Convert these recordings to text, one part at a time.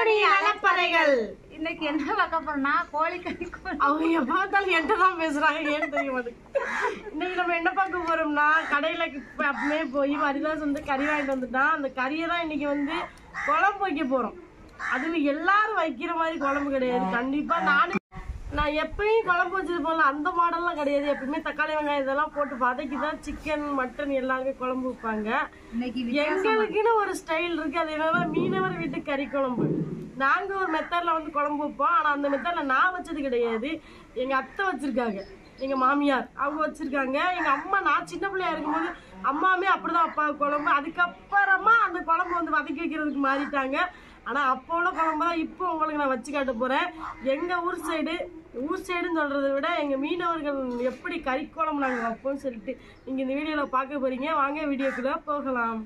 அங்காடி நலப்பறைகள் இன்னைக்கு என்ன பார்க்க போறோம்னா கோழிக்கறி கோழி அவங்க எப்ப பார்த்தாலும் என்கிட்ட தான் பேசுறாங்க ஏன்னு தெரிய மாட்டேங்குது இன்னைக்கு நம்ம என்ன பார்க்க போறோம்னா கடையில இப்ப அப்பவே போய் மரிதாஸ் வந்து கறி வாங்கிட்டு வந்துட்டான் அந்த கறியை தான் இன்னைக்கு வந்து குழம்பு வைக்க போறோம் அதுவும் எல்லாரும் வைக்கிற மாதிரி குழம்பு கிடையாது கண்டிப்பா நானும் நான் எப்பயும் குழம்பு வச்சிருப்போம்ல அந்த மாடல்லாம் கிடையாது எப்பயுமே தக்காளி வெங்காயம் இதெல்லாம் போட்டு வதக்கி தான் சிக்கன் மட்டன் எல்லாருமே குழம்பு வைப்பாங்க இன்னைக்கு எங்களுக்குன்னு ஒரு ஸ்டைல் இருக்கு அது என்னன்னா மீனவர் வீட்டு கறி குழம்பு நாங்க ஒரு மெத்தட்ல வந்து குழம்பு வைப்போம் ஆனா அந்த மெத்தட்ல நான் வச்சது கிடையாது எங்க அத்தை வச்சிருக்காங்க எங்க மாமியார் அவங்க வச்சிருக்காங்க எங்க அம்மா நான் சின்ன பிள்ளையா இருக்கும்போது அம்மாவே அப்படிதான் அப்பா குழம்பு அதுக்கப்புறமா அந்த குழம்பு வந்து வதக்கி வைக்கிறதுக்கு மாறிட்டாங்க ஆனா அப்போ உள்ள குழம்பு தான் இப்போ உங்களுக்கு நான் வச்சு காட்ட போறேன் எங்க ஊர் சைடு ஊர் சைடுன்னு சொல்றதை விட எங்க மீனவர்கள் எப்படி கறி குழம்பு நாங்க வைப்போம்னு சொல்லிட்டு நீங்க இந்த வீடியோல பார்க்க போறீங்க வாங்க வீடியோக்குள்ள போகலாம்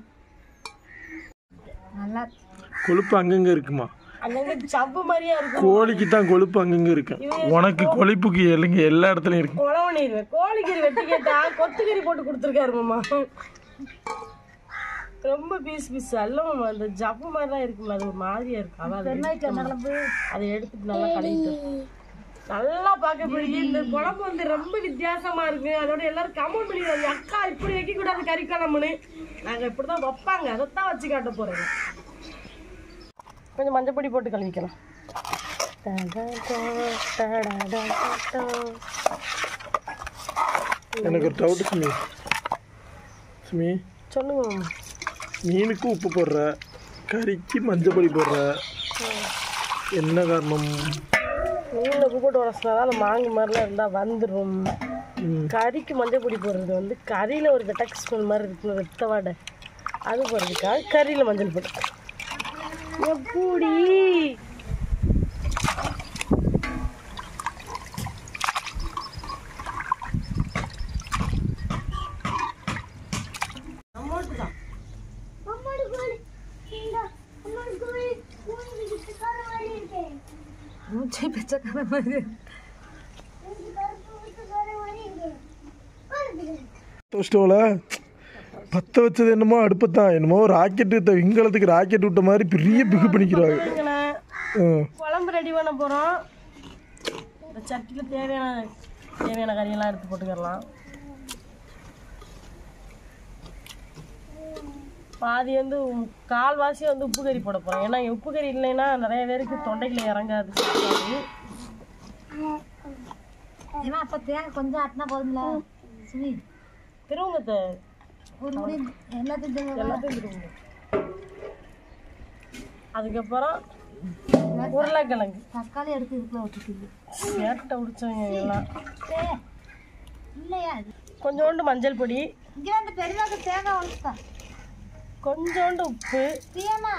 நல்லா கொழுப்பு அங்கங்க இருக்குமா அங்கங்க ஜவ்வு மாதிரியா இருக்கும் கோழிக்கு தான் கொழுப்பு அங்கங்க இருக்கு உனக்கு கொழுப்புக்கு இல்லைங்க எல்லா இடத்துலயும் இருக்கு குழம்பு நீர் கோழிக்கறி வெட்டி கேட்டா கொத்துக்கறி போட்டு கொடுத்துருக்காரு மாமா ரொம்ப பீஸ் பீஸ் அல்ல மாமா அந்த ஜவ்வு மாதிரி தான் இருக்கும்ல அது ஒரு மாதிரியா இருக்கும் அதான் அதை எடுத்து- அதை எடுத்துட்டு நல்லா கழுவிட்டு நல்லா பார்க்க பிடிக்கும் இந்த குழம்பு வந்து ரொம்ப வித்தியாசமா இருக்கு அதோட எல்லாரும் கமெண்ட் பண்ணிடுறாங்க அக்கா இப்படி வைக்க கூடாது கறி குழம்புன்னு நாங்க இப்படிதான் வைப்பாங்க அதைத்தான் வச்சு காட்ட போறேன் கொஞ்சம் மஞ்சள் பொடி போட்டு கழுவிக்கலாம் எனக்கு ஒரு டவுட் சுமி சுமி சொல்லுங்க மாமா. மீனுக்கு உப்பு போடுற கறிக்கு மஞ்சள் பொடி போடுற என்ன காரணம் மீனில் உப்பு போட்டு உடச்சினா தான் அந்த மாங்கு மாதிரிலாம் இருந்தால் வந்துடும் ம். கறிக்கு மஞ்சள் பொடி போடுறது வந்து கறியில் ஒரு வெட்டக் ஸ்மெல் மாதிரி இருக்குல்ல வெத்த வாடை அது போடுறதுக்காக கறியில் மஞ்சள் பொடி எப்படி அமௌண்ட் தான் மூச்சை பிச்சைக்கார மாதிரி ஸ்டோவில் பற்ற வச்சது என்னமோ அடுப்பு தான் என்னமோ ராக்கெட்டு விண்கலத்துக்கு ராக்கெட் விட்ட மாதிரி பெரிய பிகு பண்ணிக்கிறாங்க இங்கண்ணே, ம். குழம்பு ரெடி பண்ண போகிறோம் இந்த சட்டியில் தேவையான தேவையான கறியெல்லாம் எடுத்து போட்டுக்கலாம் பாதி வந்து உம் கால்வாசி வந்து உப்பு கறி போட போகிறோம் ஏன்னா உப்பு கறி இல்லைன்னா நிறைய பேருக்கு தொண்டைக்குள்ள இறங்காது சாப்பாடு. ஏன்னா அப்ப தேங்காய் கொஞ்சம் ஆட்டினா போதும்ல சுமி திருவுங்க அத்தை. ஒரு முடி எல்லாத்தையும் தேவை. எல்லாத்தையும் திருவுங்க அதுக்கப்புறம் உருளைக்கிழங்கு தக்காளி எடுத்து இதுக்குள்ள வச்சுக்கிது சேட்டை உடிச்சவங்க எல்லாம் இல்லையா இது கொஞ்சோண்டு மஞ்சள் பொடி இங்கே வந்து பெருமாக்கு தேங்காய் ஒழிச்சுதான் கொஞ்சோண்டு உப்பு பிரியமா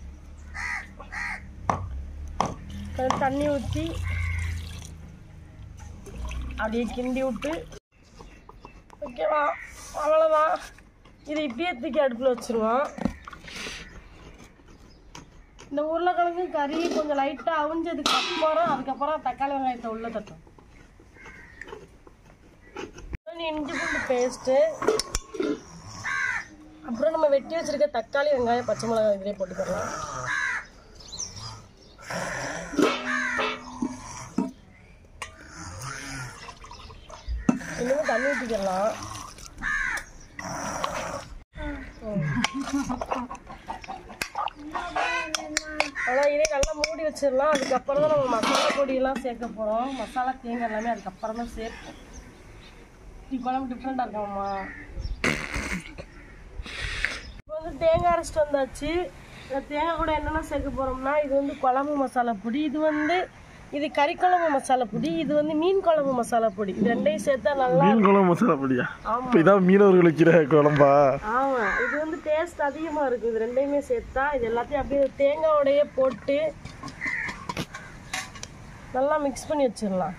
கொஞ்சம் தண்ணி ஊற்றி அப்படியே கிண்டி விட்டு ஓகேவா அவ்வளோதான் இது இப்படியே தூக்கி அடுப்பில் வச்சுருவோம் இந்த உருளைக்கிழங்கு கறி கொஞ்சம் லைட்டாக அவிஞ்சதுக்கு அப்புறம் அதுக்கப்புறம் தக்காளி வெங்காயத்தை உள்ள தட்டும் இஞ்சி பூண்டு பேஸ்ட்டு அப்புறம் நம்ம வெட்டி வச்சிருக்க தக்காளி வெங்காயம் பச்சை மிளகாய் இதிலே போட்டுக்கலாம் இன்னும் தண்ணி ஊற்றிக்கலாம் ஆனால் இதே நல்லா மூடி வச்சிடலாம் அதுக்கப்புறம் தான் நம்ம மசாலா பொடியெல்லாம் சேர்க்க போகிறோம் மசாலா தேங்காய் எல்லாமே அதுக்கப்புறம் தான் சேர்ப்போம் இப்படி குழம்பு டிஃப்ரெண்ட்டாக இருக்காம்மா இப்போ வந்து தேங்காய் அரைச்சிட்டு வந்தாச்சு இந்த தேங்காய் கூட என்னென்ன சேர்க்க போகிறோம்னா இது வந்து குழம்பு மசாலா பொடி இது வந்து இது கறி குழம்பு மசாலா பொடி இது வந்து மீன் குழம்பு மசாலா பொடி இது ரெண்டையும் சேர்த்தா நல்லா மீன் குழம்பு மசாலா பொடியா ஆமா. இப்போ இதான் மீனவர்கள் வைக்கிற குழம்பா ஆமா இது வந்து டேஸ்ட் அதிகமா இருக்கு இது ரெண்டையுமே சேர்த்தா இது எல்லாத்தையும் அப்படியே தேங்காயோடயே போட்டு நல்லா மிக்ஸ் பண்ணி வச்சிடலாம்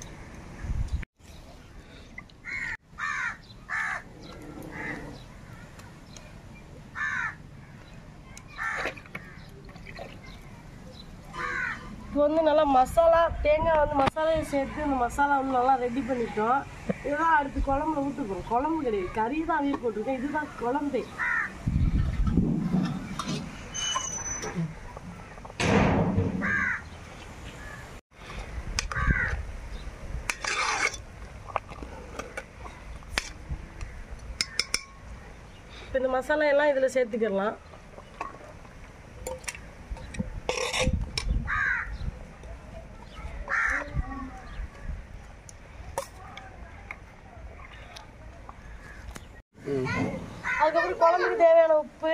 இப்போ வந்து நல்லா மசாலா தேங்காய் வந்து மசாலாவை சேர்த்து இந்த மசாலா வந்து நல்லா ரெடி பண்ணிட்டோம் இதெல்லாம் அடுத்து குழம்புல ஊற்றுக்கிறோம் குழம்பு கிடையாது கறி தான் அவிய போட்டிருக்கோம் இதுதான் குழம்பே மசாலா எல்லாம் இதில் சேர்த்துக்கிடலாம் அதுக்கப்புறம் குழம்புக்கு தேவையான உப்பு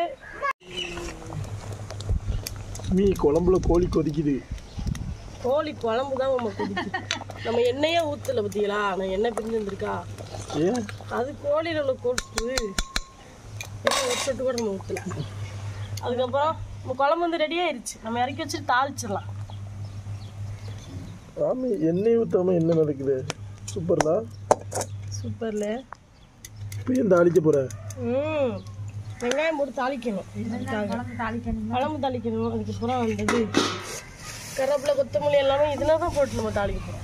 மீ குழம்புல கோழி கொதிக்குது கோழி குழம்பு தான் நம்ம குடிக்கும் நம்ம எண்ணெயே ஊற்றல பார்த்தீங்களா நான் எண்ணெய் பிரிஞ்சு வந்திருக்கா ஏன் அது கோழியில் உள்ள கொட்டு எண்ணெய் ஒரு சொட்டு கூட நம்ம ஊற்றல அதுக்கப்புறம் நம்ம குழம்பு வந்து ரெடி ஆயிருச்சு நம்ம இறக்கி வச்சுட்டு தாளிச்சிடலாம் ஆமாம் எண்ணெய் ஊற்றாம என்ன நடக்குது சூப்பர் தான் சூப்பர்ல இப்போ ஏன் தாளிக்க போகிற ம் வெங்காயம் போட்டு தாளிக்கணும் அதுக்காக குழம்பு தாளிக்கணும் குழம்பு தாளிக்கணும் அதுக்கப்புறம் அந்த இது கருவேப்பிலை கொத்தமல்லி எல்லாமே இதில் தான் போட்டு நம்ம தாளிக்க போகிறோம்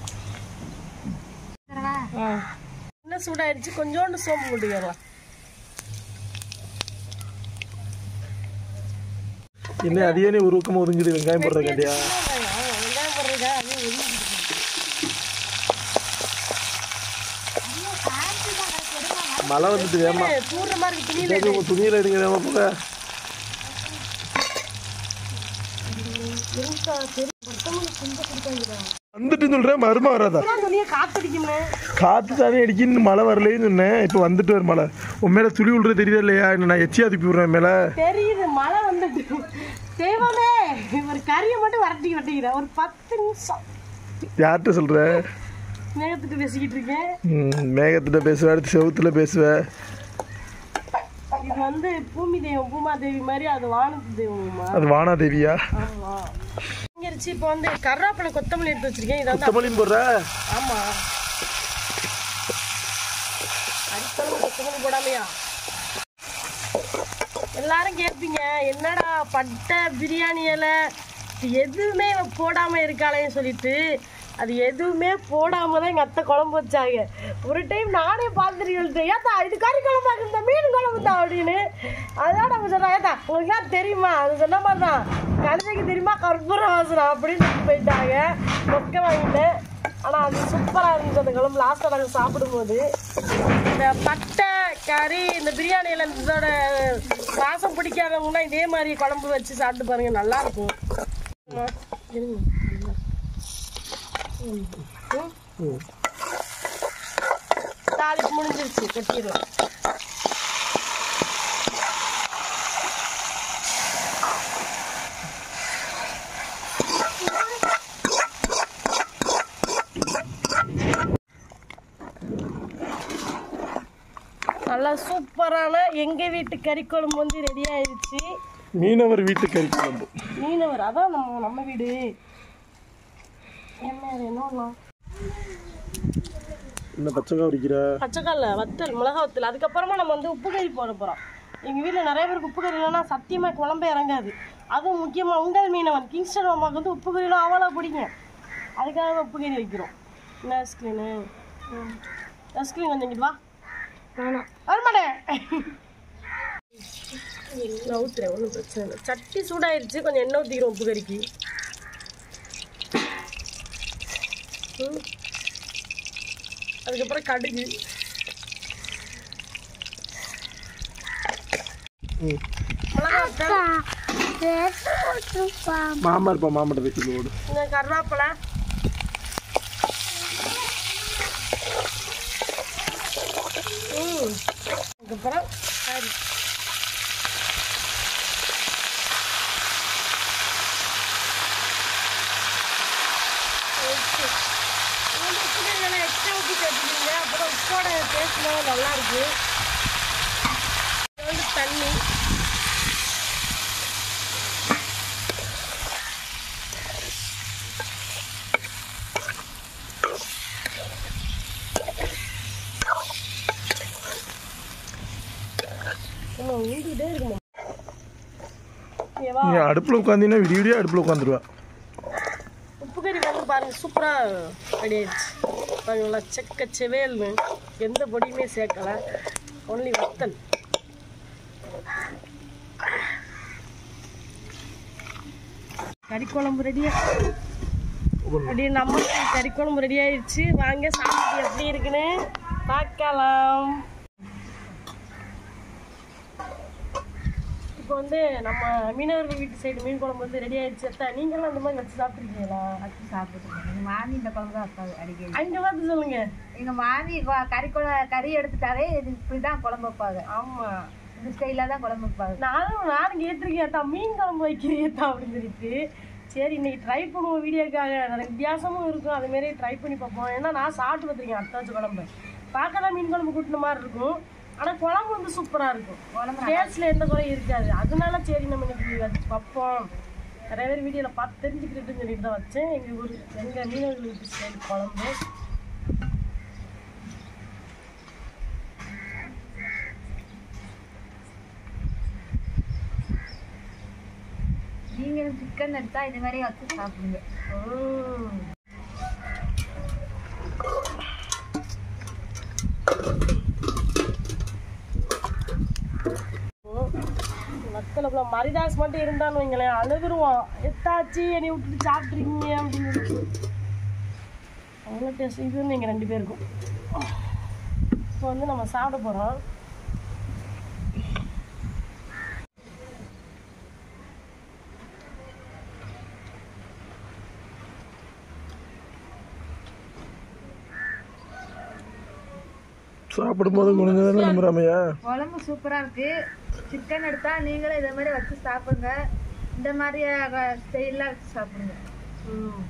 ஆ என்ன சூடாயிருச்சு கொஞ்சோண்டு சோம்பு போட்டுக்கலாம் என்ன அதிகானே ஒரு பக்கமாக ஒதுங்கிடு வெங்காயம் போடுற கண்டியா ஆமா, வெங்காயம் போடுறதா அது ஒதுங்கிட்டு மழை வந்துட்டு வேமா இருக்கு. தூர்ற மாதிரி இருக்கு துணியில சரி உங்கள் துணியில் எடுங்க வேமா போக இருக்கா சரி கொத்தமல்லி கொஞ்சம் கொடுத்தாங்க வந்துட்டு சொல்கிறேன் மருமா வராதா துணியை காத்தடிக்குமே காற்று தானே அடிக்கின்னு மழை வரலைன்னு சொன்னேன் இப்போ வந்துட்டு வர மழை உன் மேலே துளி விழுறது தெரியுதா இல்லையா என்ன நான் எச்சி அதுப்பி விட்றேன் மேலே தெரியுது மழை வந்துட்டு தெய்வமே ஒரு கறியை மட்டும் வரட்டி வரட்டிக்கிறேன் ஒரு பத்து நிமிஷம் யார்கிட்ட சொல்கிற நேரத்துக்கு பேசிக்கிட்டு இருக்கேன் மேகத்திட்ட பேசுவேன் அடுத்து செவுத்துல பேசுவேன் இது வந்து பூமி தெய்வம் பூமா தேவி மாதிரி அது வானத்து தெய்வமா அது வானாதேவியா ஆமா இங்கரிச்சு இப்போ வந்து கருவேப்பிலை கொத்தமல்லி எடுத்து வச்சிருக்கேன் இதை வந்து கொத்தமல்லியும் போடுற ஆமா அடித்தளவு கொத்தமல்லி போடாமையா எல்லாரும் கேட்பீங்க என்னடா பட்டை பிரியாணி இலை இது எதுவுமே இவ போடாம இருக்காளேன்னு சொல்லிட்டு அது எதுவுமே போடாம தான் எங்க அத்தை குழம்பு வச்சாங்க ஒரு டைம் நானே பார்த்துட்டு எழுத்தேன் ஏத்தா இது கறி குழம்பா இந்த மீன் குழம்பு தான் அப்படின்னு அதான் நம்ம சொன்னோம் ஏத்தா உங்களுக்கு யார் தெரியுமா அது சொன்ன மாதிரி தான் கழுதைக்கு தெரியுமா கற்பூர வாசனம் அப்படின்னு சொல்லிட்டு போயிட்டாங்க மொக்க வாங்கிட்டேன் ஆனால் அது சூப்பராக இருந்துச்சு அந்த குழம்பு லாஸ்ட்டாக நாங்கள் சாப்பிடும்போது இந்த பட்டை கறி இந்த பிரியாணியில் இதோட வாசம் பிடிக்காதவங்கன்னா இதே மாதிரி குழம்பு வச்சு சாப்பிட்டு பாருங்க நல்லா இருக்கும் ஆமா, இருங்க. ம். ம். தாளிப்பு முடிஞ்சிருச்சு கட்டிடுவோம் நல்லா சூப்பரான எங்க வீட்டு கறி குழம்பு வந்து ரெடி ஆயிடுச்சு மீனவர் வீட்டு கறி குழம்பு மீனவர் அதான் நம்ம நம்ம வீடு என்ன அது என்ன என்ன பச்சைக்காய் உரிக்கிற பச்சைக்கல்ல வத்தல் மிளகா வத்தல் அதுக்கப்புறமா நம்ம வந்து உப்பு கறி போட போகிறோம் எங்கள் வீட்டில் நிறைய பேருக்கு உப்பு கறி இல்லைன்னா சத்தியமாக குழம்பே இறங்காது அதுவும் முக்கியமாக உங்கள் மீனவன் கிங்ஸ்டன் மாமாவுக்கு வந்து உப்பு கறிலாம் அவ்வளோ பிடிக்கும் அதுக்காக தான் உப்பு கறி வைக்கிறோம் என்ன ஐஸ்கிரீனு ஐஸ்கிரீம் கொஞ்சம் இங்கிட்டு வா வேணாம் வரமாட்டேன் நான் ஊற்றுறேன் ஒன்றும் பிரச்சனை இல்லை சட்டி சூடாயிருச்சு கொஞ்சம் எண்ணெய் ஊற்றிக்கிறோம் உப்பு கறிக்கு ம். அதுக்கப்புறம் கடுகு ம். மிளகாய் மாமா இருப்பா மாமாட்ட போய் சொல்லு ஓடு இந்த கருவேப்பிலை ம் அதுக்கப்புறம் கறி Okay. இந்த உப்பு கறியெல்லாம் extra ஊத்தி சேர்த்துக்கீங்க. அப்புறம் உப்போட taste எல்லாம் நல்லா இருக்கு இது வந்து தண்ணி நம்ம ஊண்டிகிட்டே இருக்குமா ஓகேவா நீ அடுப்பில் உட்காந்தீங்கன்னா விடிய விடிய அடுப்பில் உட்காந்துருவா உப்பு கறி வந்து பாருங்க சூப்பராக ரெடி ஆயிடுச்சு பாருங்களா செக்க செவேல்னு எந்த பொடியுமே சேர்க்கல ஒன்லி வத்தல் கறி குழம்பு ரெடியா அப்படியே நம்ம கறி குழம்பு ரெடி ஆயிடுச்சு வாங்க சாப்பிட்டு எப்படி இருக்குன்னு பார்க்கலாம் இப்போ வந்து நம்ம மீனவர்கள் வீட்டு சைடு மீன் குழம்பு வந்து ரெடி ஆயிடுச்சு அத்தா நீங்களும் அந்த மாதிரி வச்சு சாப்பிட்ருக்கீங்களா வச்சு சாப்பிட்டுருக்கோம் எங்கள் மாமி இந்த குழம்பு தான் வைப்பாங்க அடிக்கடி அங்கே பார்த்து சொல்லுங்க எங்கள் மாமி கொ- கறி குழ கறி எடுத்துட்டாவே இது இப்படி தான் குழம்பு வைப்பாங்க ஆமா இந்த ஸ்டைலாக தான் குழம்பு வைப்பாங்க நானும் நானும் கேட்டிருக்கேன் அத்தா மீன் குழம்பு வைக்கிறியத்தா அப்படின்னு சொல்லிட்டு சரி இன்னைக்கு ட்ரை பண்ணுவோம் வீடியோக்காக நிறைய வித்தியாசமும் இருக்கும் அது மாதிரி ட்ரை பண்ணி பார்ப்போம் ஏன்னா நான் சாப்பிட்டு பார்த்துருக்கேன் அத்தை வச்ச குழம்பு பார்க்க தான் மீன் குழம்பு கூட்டின மாதிரி இருக்கும் ஆனால் குழம்பு வந்து சூப்பராக இருக்கும் குழம்பு டேஸ்ட்ல எந்த குறையும் இருக்காது அதனால சரி நம்ம இன்னைக்கு வச்சு பார்ப்போம் நிறைய பேர் வீடியோவில் பார்த்து தெரிஞ்சுக்கிட்டுன்னு சொல்லிட்டு தான் வச்சேன் எங்கள் ஊர் எங்கள் மீனவர்கள் வீட்டு ஸ்டைல் குழம்பு நீங்கள் சிக்கன் எடுத்தால் இது மாதிரி வச்சு சாப்பிடுங்க ம். மக்கள் அவ்வளோ மரிதாஸ் மட்டும் இருந்தான்னு வைங்களேன் அழுதுருவான் எத்தாச்சு என்னை விட்டுட்டு சாப்பிட்ருக்கீங்க அப்படின்னு சொல்லிட்டு அவ்வளோ டேஸ்ட் இது வந்து எங்கள் ரெண்டு பேருக்கும் இப்போ வந்து நம்ம சாப்பிட போகிறோம் சாப்பிடும்போது முடிஞ்சதானே நம்புறாமையா குழம்பு சூப்பராக இருக்கு சிக்கன் எடுத்தால் நீங்களும் இதே மாதிரி வச்சு சாப்பிடுங்க இந்த மாதிரி ஸ்டைலாக வச்சு சாப்பிடுங்க ம்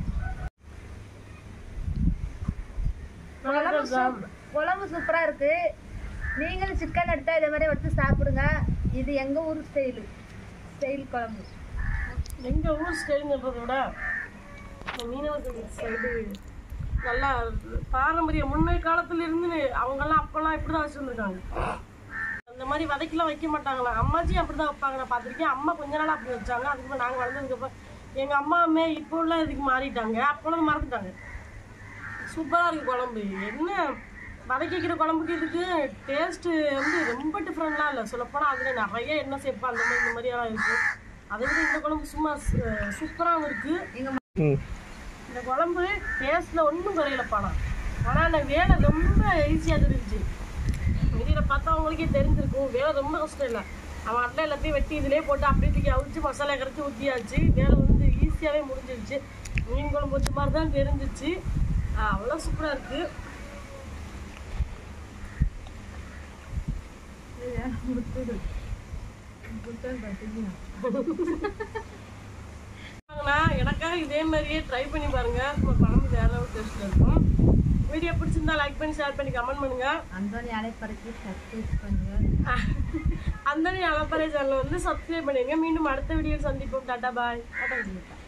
குழம்பு சூப்- குழம்பு சூப்பராக இருக்கு நீங்களும் சிக்கன் எடுத்தால் இதே மாதிரி வச்சு சாப்பிடுங்க இது எங்கள் ஊர் ஸ்டைலு ஸ்டைல் குழம்பு எங்க ஊர் ஸ்டைலுங்கிறத விட இந்த மீனவர்கள் சைடு நல்லா பாரம்பரிய முன்னை காலத்துல இருந்து அவங்கெல்லாம் அப்பெல்லாம் இப்படிதான் வச்சுருந்துருக்காங்க அந்த மாதிரி வதக்கிலாம் வைக்க மாட்டாங்களா அம்மாச்சியும் அப்படிதான் வைப்பாங்க நான் பார்த்துருக்கேன் அம்மா கொஞ்ச நாள் அப்படி வச்சாங்க அதுக்கப்புறம் நாங்கள் வளர்ந்ததுக்கப்புறம் எங்க அம்மாவுமே இப்போ உள்ள இதுக்கு மாறிட்டாங்க அப்பொழுது மறந்துட்டாங்க சூப்பராக இருக்கு குழம்பு என்ன வதக்கிக்கிற குழம்புக்கு இதுக்கு டேஸ்ட்டு வந்து ரொம்ப டிஃப்ரெண்ட்லாம் இல்லை சொல்லப்போனால் அதில் நிறைய எண்ணெய் சேர்ப்பா அந்த மாதிரி இந்த மாதிரியெல்லாம் இருக்குது அதை விட இந்த குழம்பு சும்மா சூப்பராகவும் இருக்குது எங்கள் ம் இந்த குழம்பு டேஸ்ட்டில் ஒன்றும் குறையலப்பானா ஆனால் அந்த வேலை ரொம்ப ஈஸியாக தெரிஞ்சுச்சு வெளியில் பார்த்தா அவங்களுக்கே தெரிஞ்சிருக்கும் வேலை ரொம்ப கஷ்டம் இல்லை அவன் அட்ல எல்லாத்தையும் வெட்டி இதிலே போட்டு அப்படியே தூக்கி அவிச்சு மசாலா கரைச்சி ஊற்றியாச்சு வேலை வந்து ஈஸியாகவே முடிஞ்சிருச்சு மீன் குழம்பு வச்ச மாதிரி தான் தெரிஞ்சிச்சு அவ்வளோ சூப்பராக இருக்குது வாங்கண்ணா, எனக்காக இதே மாதிரியே ட்ரை பண்ணி பாருங்க சும்மா குழம்பு வேற ஒரு டேஸ்ட்ல இருக்கும் வீடியோ பிடிச்சிருந்தா லைக் பண்ணி ஷேர் பண்ணி கமெண்ட் பண்ணுங்க அந்தோனி அலைப்பறைக்கு சப்ஸ்கிரைப் பண்ணுங்க அந்த அலப்பறை சேனல் வந்து சப்ஸ்கிரைப் பண்ணிருங்க மீண்டும் அடுத்த வீடியோ சந்திப்போம் டாட்டா பாய் டாட்டா